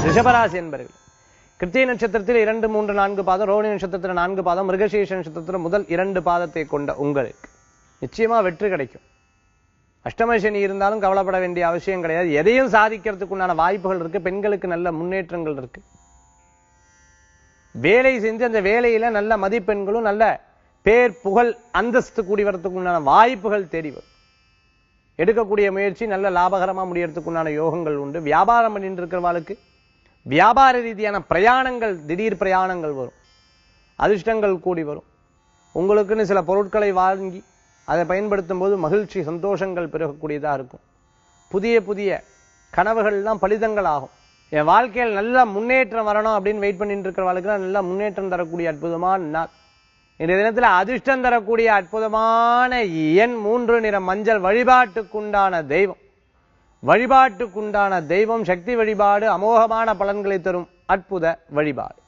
ரிஷபராசி என்பர்கள் கிருத்திய நட்சத்திரத்தில் இரண்டு மூன்று நான்கு பாதம் ரோஹிணி நட்சத்திரத்தில் நான்கு பாதம் மிருகசீஷ நட்சத்திரத்தில் முதல் இரண்டு பாதத்தை கொண்ட உங்களுக்கு நிச்சயமா வெற்றி கிடைக்கும் அஷ்டம சனி இருந்தாலும் கவலைப்பட வேண்டிய அவசியம் கிடையாது எதையும் சாதிக்கிறதுக்கு உண்டான வாய்ப்புகள் இருக்கு பெண்களுக்கு நல்ல முன்னேற்றங்கள் இருக்கு வேலை செஞ்சு அந்த வேலையில நல்ல மதிப்பெண்களும் நல்ல பேர் புகழ் அந்தஸ்து கூடி வரதுக்கு உண்டான வாய்ப்புகள் தேடி வரும் எடுக்கக்கூடிய முயற்சி நல்ல லாபகரமா முடியறதுக்கு உண்டான யோகங்கள் உண்டு வியாபாரம் பண்ணிட்டு இருக்கிறவாளுக்கு வியாபார ரீதியான பிரயாணங்கள் திடீர் பிரயாணங்கள் வரும் அதிர்ஷ்டங்கள் கூடி வரும் உங்களுக்குன்னு சில பொருட்களை வாங்கி அதை பயன்படுத்தும் போது மகிழ்ச்சி சந்தோஷங்கள் பெருகக்கூடியதா இருக்கும் புதிய புதிய கனவுகள்லாம் பலிதங்கள் ஆகும் என் வாழ்க்கையில் நல்ல முன்னேற்றம் வரணும் அப்படின்னு வெயிட் பண்ணிட்டு இருக்கிறவர்களுக்கு நல்ல முன்னேற்றம் தரக்கூடிய அற்புதமான நாள் இந்த தினத்துல அதிர்ஷ்டம் தரக்கூடிய அற்புதமான எண் மூன்று நிற மஞ்சள் வழிபாட்டுக்குண்டான தெய்வம் வழிபாட்டுக்குண்டான தெய்வம் சக்தி வழிபாடு அமோகமான பலன்களை தரும் அற்புத வழிபாடு